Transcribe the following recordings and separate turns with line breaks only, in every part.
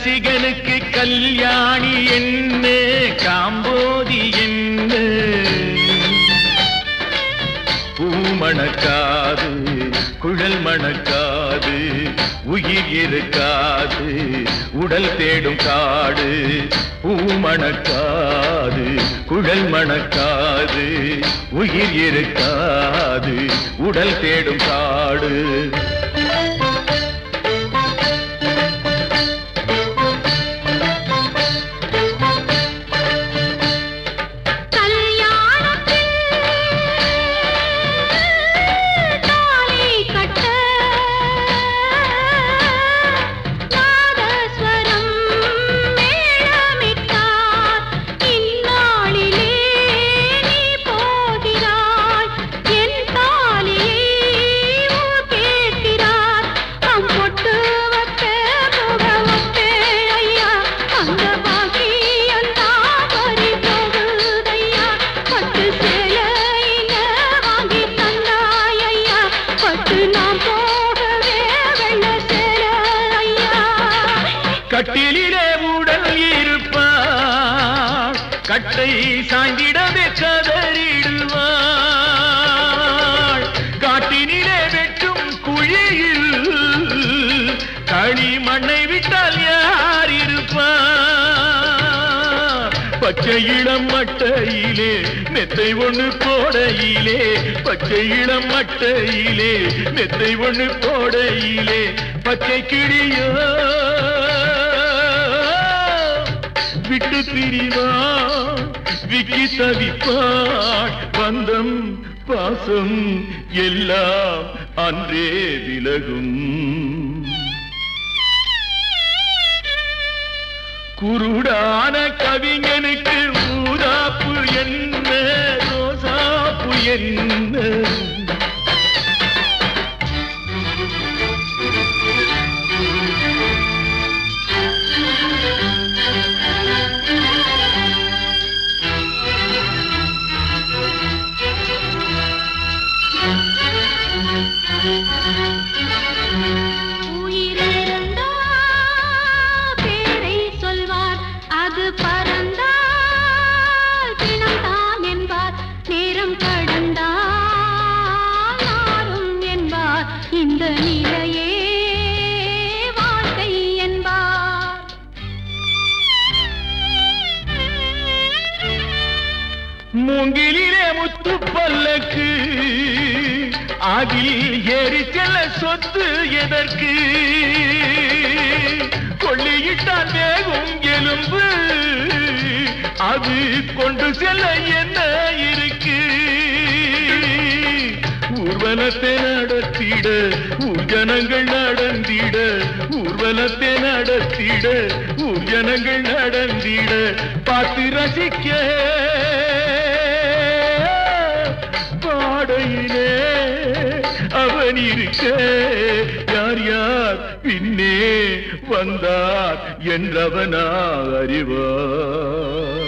ரசிகனுக்கு கல்யாணி என்ன காம்போதி என்ன பூ மணக்காது குழல் மணக்காது உயிர் இருக்காது உடல் தேடும் காடு பூ மணக்காது குழல் மணக்காது உயிர் இருக்காது உடல் தேடும் காடு
கல்யாணத்தில் தாலி கட்ட நாதஸ்வரம் மேளமிட்டார் இந்நாளிலே நீ போகிறாய் என் தாலியை ஊர் கேட்கிறார் அம் பொட்டு வக்க முக வப்பே ஐயா அந்த பாக்கியம் தான் பறி போகுதையா பட்டு சேலையில வாங்கி தந்தாய் ஐயா பட்டு நான் போகவே வெள்ள சேலை ஐயா
கட்டிலே உடல் இருப்பாள் கட்டை சாய்ந்திடவே கதறிடுவாள் காட்டினிலே வெட்டும் குழியில் களி மண்ணை விட்டால் யார் இருப்பார் பச்சை இளம் மட்டையிலே மெத்தை ஒண்ணு போடையிலே பச்சை இளம் மட்டையிலே மெத்தை ஒண்ணு போடையிலே பச்சை கிளியோ விட்டு பிரிவான் விக்கி தவிப்பாள் பந்தம் பாசம் எல்லாம் அன்றே விலகும் குருடான கவிஞனுக்கு ஊதாப்பு என்ன ரோசாப்பு என்ன
உயிரிழந்தா பேரை சொல்வார் அது பறந்தால் பிணம்தான் என்பார் நேரம் கடந்தால் நாரும் என்பார் இந்த நிலையே வாழ்க்கை என்பார்
மூங்கிலே முத்து பல்லக்கு அதில் ஏறி செல்ல சொத்து எதற்கு கொள்ளியிட்டால் வேகும் எலும்பு அது கொண்டு செல்ல என்ன இருக்கு ஊர்வலத்தை நடத்திட ஊர்ஜனங்கள் நடந்திட ஊர்வலத்தை நடத்திட ஊர்ஜனங்கள் நடந்திட பார்த்து ரசிக்க பாடையிலே அவன் இருக்க யார் யார் பின்னே வந்தார் என்றவனா அறிவார்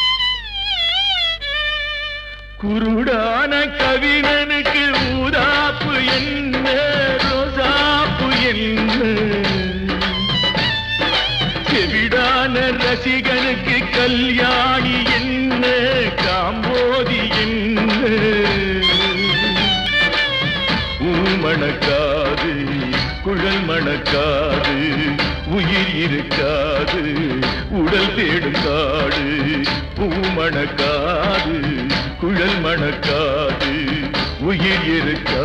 குருடான கவிஞனுக்கு ஊதாப்பு என்ன ரோசாப்பு என்ன செவிடான ரசிகனுக்கு கல்யாணி என்ன காம்போதி என்ன ஊமணக்காது குழல் மணக்காது உயிர் இருக்காது உடல் தேடும் காடு பூமணக்காது குழல் மணக்காது உயிர் இருக்காது